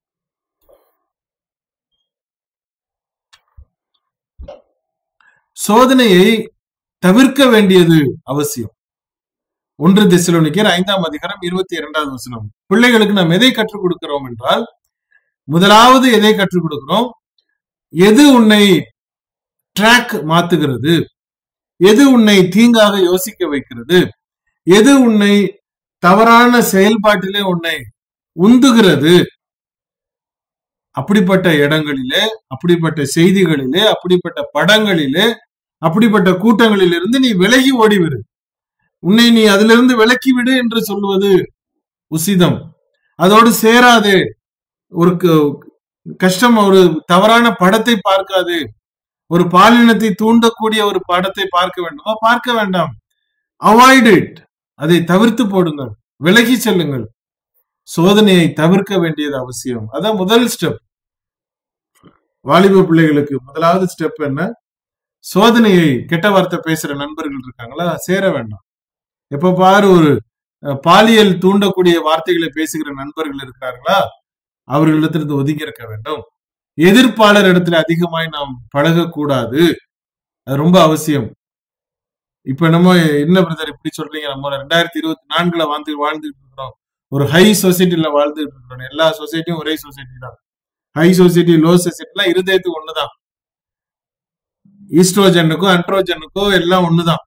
சோதனையை தவிர்க்க வேண்டியது அவசியம் ஒன்று திசைலோனிக்கர் ஐந்தாம் அதிகாரம் இருபத்தி இரண்டாவது வசனம் பிள்ளைகளுக்கு நாம் எதை கற்றுக் கொடுக்கிறோம் என்றால் முதலாவது எதை கற்றுக் கொடுக்கிறோம் எது உன்னை ட்ராக் மாத்துகிறது எது உன்னை தீங்காக யோசிக்க வைக்கிறது எது உன்னை தவறான செயல்பாட்டிலே உன்னை உந்துகிறது அப்படிப்பட்ட இடங்களிலே அப்படிப்பட்ட செய்திகளிலே அப்படிப்பட்ட படங்களிலே அப்படிப்பட்ட கூட்டங்களிலிருந்து நீ விலகி ஓடிவிடு உன்னை நீ அதிலிருந்து விலக்கி விடு என்று சொல்லுவது உசிதம் அதோடு சேராதே ஒரு கஷ்டம் ஒரு தவறான படத்தை பார்க்காது ஒரு பாலினத்தை தூண்டக்கூடிய ஒரு படத்தை பார்க்க வேண்டுமா பார்க்க வேண்டாம் அவாய்ட் இட் அதை தவிர்த்து போடுங்கள் விலகி செல்லுங்கள் சோதனையை தவிர்க்க வேண்டியது அவசியம் அதான் முதல் ஸ்டெப் வாலிப பிள்ளைகளுக்கு முதலாவது ஸ்டெப் என்ன சோதனையை கெட்ட வார்த்தை பேசுற நண்பர்கள் இருக்காங்களா சேர வேண்டாம் எப்ப பாரு ஒரு பாலியல் தூண்டக்கூடிய வார்த்தைகளை பேசுகிற நண்பர்கள் இருக்கிறார்களா அவர்களிடத்திலிருந்து ஒதுங்கி இருக்க வேண்டும் எதிர்ப்பாளர் இடத்துல அதிகமாய் நாம் பழகக்கூடாது அது ரொம்ப அவசியம் இப்ப நம்ம என்ன பிரதர் இப்படி சொல்றீங்க நம்ம ரெண்டாயிரத்தி இருபத்தி நான்குல வாழ்ந்து வாழ்ந்துட்டு இருக்கிறோம் ஒரு ஹை சொசைட்டில வாழ்ந்துட்டு இருக்கிறோம் எல்லா சொசைட்டியும் ஒரே சொசைட்டி தான் ஹை சொசைட்டி லோ சொசைட்டிலாம் இருதயத்துக்கு ஒண்ணுதான் ஈஸ்ட்ரோஜனுக்கோ அண்ட்ரோஜனுக்கோ எல்லாம் ஒண்ணுதான்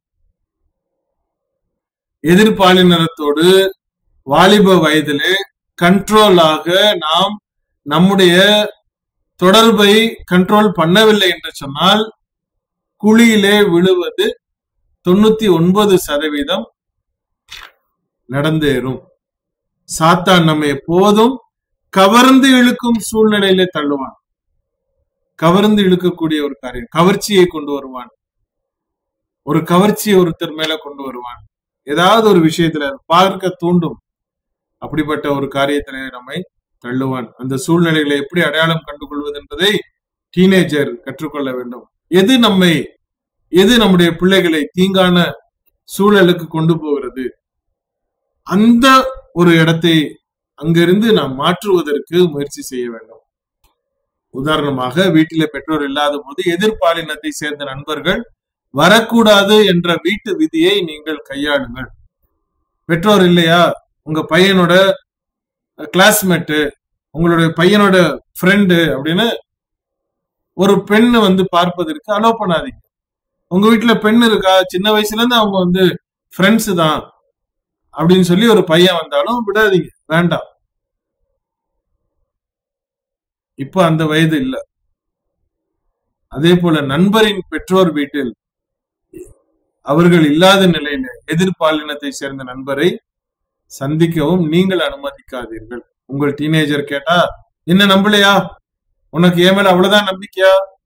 எதிர்பாலினரத்தோடு வாலிப வயதிலே கண்ட்ரோலாக நாம் நம்முடைய தொடர்பை கண்ட்ரோல் பண்ணவில்லை என்று சொன்னால் குழியிலே விழுவது தொண்ணூத்தி ஒன்பது சதவீதம் நடந்தேறும் சாத்தான் நம்ம எப்போதும் கவர்ந்து இழுக்கும் சூழ்நிலையிலே தள்ளுவான் கவர்ந்து இழுக்கக்கூடிய ஒரு காரியம் கவர்ச்சியை கொண்டு வருவான் ஒரு கவர்ச்சியை ஒருத்தர் மேல கொண்டு வருவான் ஏதாவது ஒரு விஷயத்துல பார்க்க தூண்டும் அப்படிப்பட்ட ஒரு காரியத்திலே நம்மை தள்ளுவான் அந்த சூழ்நிலைகளை எப்படி அடையாளம் கண்டுகொள்வது என்பதை டீனேஜர் கற்றுக்கொள்ள வேண்டும் எது நம்மை எது நம்முடைய பிள்ளைகளை தீங்கான சூழலுக்கு கொண்டு போகிறது அந்த ஒரு இடத்தை அங்கிருந்து நாம் மாற்றுவதற்கு முயற்சி செய்ய வேண்டும் உதாரணமாக வீட்டிலே பெற்றோர் இல்லாத போது எதிர்பாலினத்தை சேர்ந்த நண்பர்கள் வரக்கூடாது என்ற வீட்டு விதியை நீங்கள் கையாளுங்கள் பெற்றோர் இல்லையா உங்க பையனோட கிளாஸ்மேட்டு உங்களுடைய பையனோட ஃப்ரெண்டு அப்படின்னு ஒரு பெண்ணு வந்து பார்ப்பதற்கு அலோ பண்ணாதீங்க உங்க வீட்டுல பெண் இருக்கா சின்ன வயசுல இருந்து அவங்க வந்து ஃப்ரெண்ட்ஸ் தான் அப்படின்னு சொல்லி ஒரு பையன் வந்தாலும் விடாதீங்க வேண்டாம் இப்ப அந்த வயது இல்ல அதே போல நண்பரின் பெற்றோர் வீட்டில் அவர்கள் இல்லாத நிலையில எதிர்பாலினத்தை சேர்ந்த நண்பரை சந்திக்கவும் நீங்கள் அனுமதிக்காதீர்கள் உங்கள் டீனேஜர் கேட்டா என்ன நம்பலையா உனக்கு ஏன் மேல அவ்வளவுதான் நம்பிக்கையா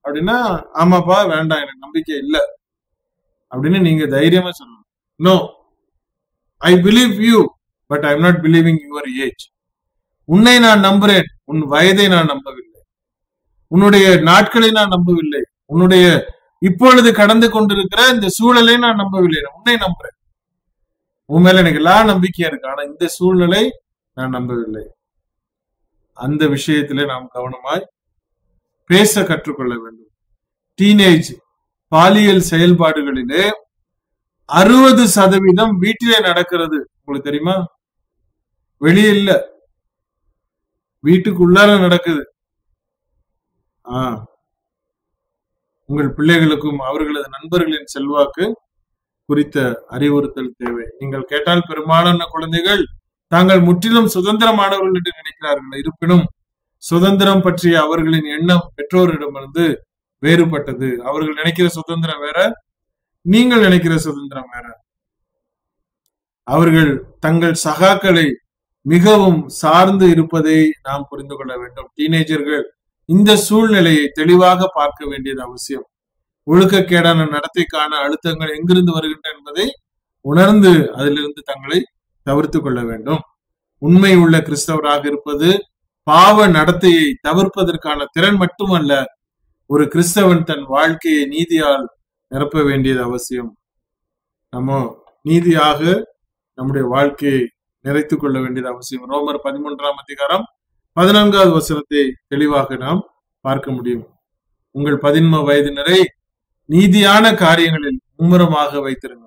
அப்படின்னா ஆமாப்பா வேண்டாம் எனக்கு நம்பிக்கை இல்லை அப்படின்னு நீங்க தைரியமா சொல்லணும் no I believe you but I am not believing your age உன்னை நான் நம்புறேன் உன் வயதை நான் நம்பவில்லை உன்னுடைய நாட்களை நான் நம்பவில்லை உன்னுடைய இப்பொழுது கடந்து கொண்டிருக்கிற இந்த சூழலை நான் நம்பவில்லை நான் உன்னை நம்புறேன் உன் மேல எனக்கு எல்லா நம்பிக்கையா இருக்கு ஆனா இந்த சூழ்நிலை நான் நம்பவில்லை அந்த விஷயத்திலே நாம் கவனமாய் பேச கற்றுக்கொள்ள வேண்டும் டீனேஜ் பாலியல் செயல்பாடுகளிலே அறுபது சதவீதம் வீட்டிலே நடக்கிறது உங்களுக்கு தெரியுமா வெளியே இல்ல வீட்டுக்குள்ளார நடக்குது ஆ உங்கள் பிள்ளைகளுக்கும் அவர்களது நண்பர்களின் செல்வாக்கு குறித்த அறிவுறுத்தல் தேவை நீங்கள் கேட்டால் பெரும்பாலான குழந்தைகள் தாங்கள் முற்றிலும் சுதந்திரமானவர்கள் என்று நினைக்கிறார்கள் இருப்பினும் சுதந்திரம் பற்றிய அவர்களின் எண்ணம் பெற்றோரிடமிருந்து வேறுபட்டது அவர்கள் நினைக்கிற சுதந்திரம் வேற நீங்கள் நினைக்கிற சுதந்திரம் வேற அவர்கள் தங்கள் சகாக்களை மிகவும் சார்ந்து இருப்பதை நாம் புரிந்து கொள்ள வேண்டும் டீனேஜர்கள் இந்த சூழ்நிலையை தெளிவாக பார்க்க வேண்டியது அவசியம் ஒழுக்கக்கேடான நடத்தைக்கான அழுத்தங்கள் எங்கிருந்து வருகின்றன என்பதை உணர்ந்து அதிலிருந்து தங்களை தவிர்த்து கொள்ள வேண்டும் உண்மை உள்ள கிறிஸ்தவராக இருப்பது பாவ நடத்தையை தவிர்ப்பதற்கான திறன் மட்டுமல்ல ஒரு கிறிஸ்தவன் தன் வாழ்க்கையை நீதியால் நிரப்ப வேண்டியது அவசியம் நம்ம நீதியாக நம்முடைய வாழ்க்கையை நிறைத்துக் கொள்ள வேண்டியது அவசியம் ரோமர் பதிமூன்றாம் அதிகாரம் பதினான்காவது வசனத்தை தெளிவாக நாம் பார்க்க முடியும் உங்கள் பதின்ம வயதினரை நீதியான காரியங்களில் மும்முரமாக வைத்திருங்கள்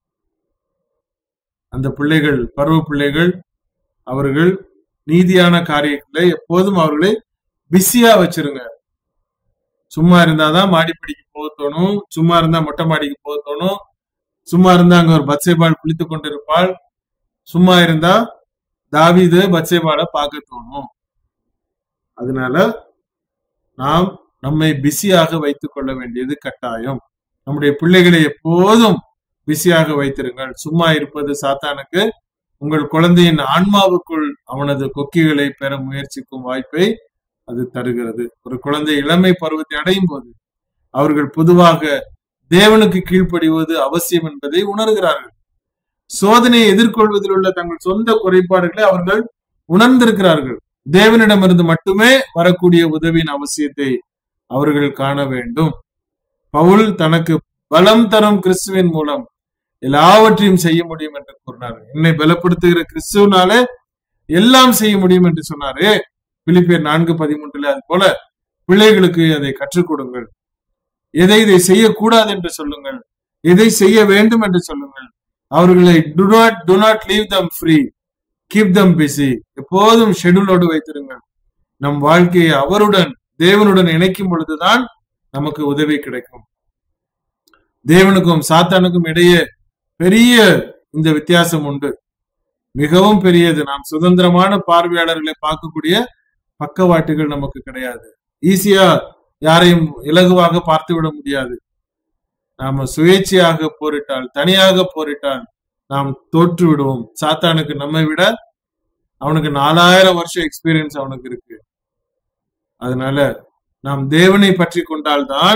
அந்த பிள்ளைகள் பருவ பிள்ளைகள் அவர்கள் நீதியான காரியங்களை எப்போதும் அவர்களை பிஸியா வச்சிருங்க சும்மா இருந்தாதான் மாடிப்படிக்கு போக தோணும் சும்மா இருந்தா மொட்டை மாடிக்கு போக தோணும் சும்மா இருந்தா அங்க ஒரு பச்சைபால் குளித்து கொண்டிருப்பாள் சும்மா இருந்தா தாவீது பச்சைபாலை பார்க்க தோணும் அதனால நாம் நம்மை பிஸியாக வைத்துக் கொள்ள வேண்டியது கட்டாயம் நம்முடைய பிள்ளைகளை எப்போதும் பிஸியாக வைத்திருங்கள் சும்மா இருப்பது சாத்தானுக்கு உங்கள் குழந்தையின் ஆன்மாவுக்குள் அவனது கொக்கிகளை பெற முயற்சிக்கும் வாய்ப்பை அது தருகிறது ஒரு குழந்தை இளமை பருவத்தை அடையும் போது அவர்கள் பொதுவாக தேவனுக்கு கீழ்ப்படிவது அவசியம் என்பதை உணர்கிறார்கள் சோதனையை எதிர்கொள்வதில் உள்ள தங்கள் சொந்த குறைபாடுகளை அவர்கள் உணர்ந்திருக்கிறார்கள் தேவனிடமிருந்து மட்டுமே வரக்கூடிய உதவியின் அவசியத்தை அவர்கள் காண வேண்டும் பவுல் தனக்கு பலம் தரும் கிறிஸ்துவின் மூலம் எல்லாவற்றையும் செய்ய முடியும் என்று கூறினார் என்னை பலப்படுத்துகிற கிறிஸ்துவனாலே எல்லாம் செய்ய முடியும் என்று சொன்னாரே பிலிப்பியர் நான்கு பதிமூன்றுல அது போல பிள்ளைகளுக்கு அதை கற்றுக் கொடுங்கள் எதை இதை செய்யக்கூடாது என்று சொல்லுங்கள் எதை செய்ய வேண்டும் என்று சொல்லுங்கள் அவர்களை do not do not leave them free keep them busy எப்போதும் ஷெடியூலோடு வைத்திருங்கள் நம் வாழ்க்கையை அவருடன் தேவனுடன் இணைக்கும் பொழுதுதான் நமக்கு உதவி கிடைக்கும் தேவனுக்கும் சாத்தானுக்கும் இடையே பெரிய இந்த வித்தியாசம் உண்டு மிகவும் பெரியது நாம் சுதந்திரமான பார்வையாளர்களை பார்க்கக்கூடிய பக்கவாட்டுகள் நமக்கு கிடையாது ஈஸியா யாரையும் இலகுவாக பார்த்து விட முடியாது நாம சுயேட்சையாக போரிட்டால் தனியாக போரிட்டால் நாம் தோற்று விடுவோம் சாத்தானுக்கு நம்மை விட அவனுக்கு நாலாயிரம் வருஷம் எக்ஸ்பீரியன்ஸ் அவனுக்கு இருக்கு அதனால நாம் தேவனை பற்றி கொண்டால்தான்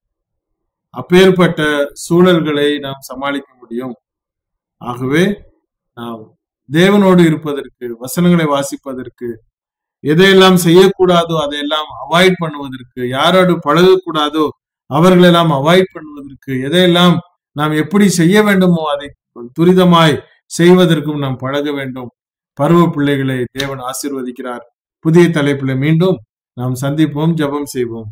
அப்பேற்பட்ட சூழல்களை நாம் சமாளிக்க முடியும் ஆகவே நாம் தேவனோடு இருப்பதற்கு வசனங்களை வாசிப்பதற்கு எதையெல்லாம் செய்யக்கூடாதோ அதையெல்லாம் அவாய்ட் பண்ணுவதற்கு யாரோடு பழகக்கூடாதோ அவர்களெல்லாம் அவாய்ட் பண்ணுவதற்கு எதையெல்லாம் நாம் எப்படி செய்ய வேண்டுமோ அதை துரிதமாய் செய்வதற்கும் நாம் பழக வேண்டும் பருவ பிள்ளைகளை தேவன் ஆசிர்வதிக்கிறார் புதிய தலைப்புல மீண்டும் நாம் சந்திப்போம் ஜெபம் செய்வோம்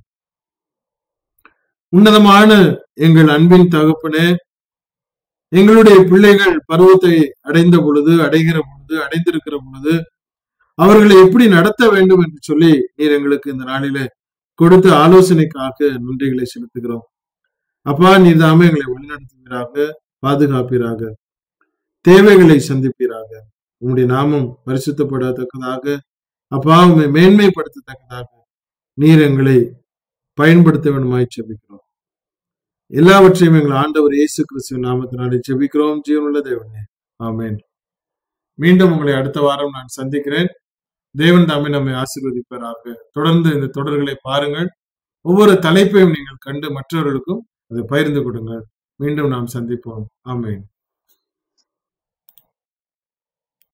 உன்னதமான எங்கள் அன்பின் தகப்பனே எங்களுடைய பிள்ளைகள் பருவத்தை அடைந்த பொழுது அடைகிற பொழுது அடைந்திருக்கிற பொழுது அவர்களை எப்படி நடத்த வேண்டும் என்று சொல்லி நீர் எங்களுக்கு இந்த நாளில கொடுத்த ஆலோசனைக்காக நன்றிகளை செலுத்துகிறோம் அப்பா நீர் தாமே எங்களை வழிநடத்துவீராக பாதுகாப்பீராக தேவைகளை சந்திப்பீராக உம்முடைய நாமம் பரிசுத்தப்படத்தக்கதாக அப்பா உண்மை மேன்மைப்படுத்தத்தக்கதாக நீர் எங்களை பயன்படுத்த வேண்டுமாய் செபிக்கிறோம் எல்லாவற்றையும் எங்கள் ஆண்டவர் இயேசு கிறிஸ்துவின் நாமத்தினாலே செபிக்கிறோம் ஜீவனுள்ள தேவனே ஆமென் மீண்டும் உங்களை அடுத்த வாரம் நான் சந்திக்கிறேன் தேவன் தாமே நம்மை ஆசீர்வதிப்பாராக தொடர்ந்து இந்த தொடர்களை பாருங்கள் ஒவ்வொரு தலைப்பையும் நீங்கள் கண்டு மற்றவர்களுக்கும் அதை பகிர்ந்து கொடுங்க மீண்டும் நாம் சந்திப்போம் ஆமென்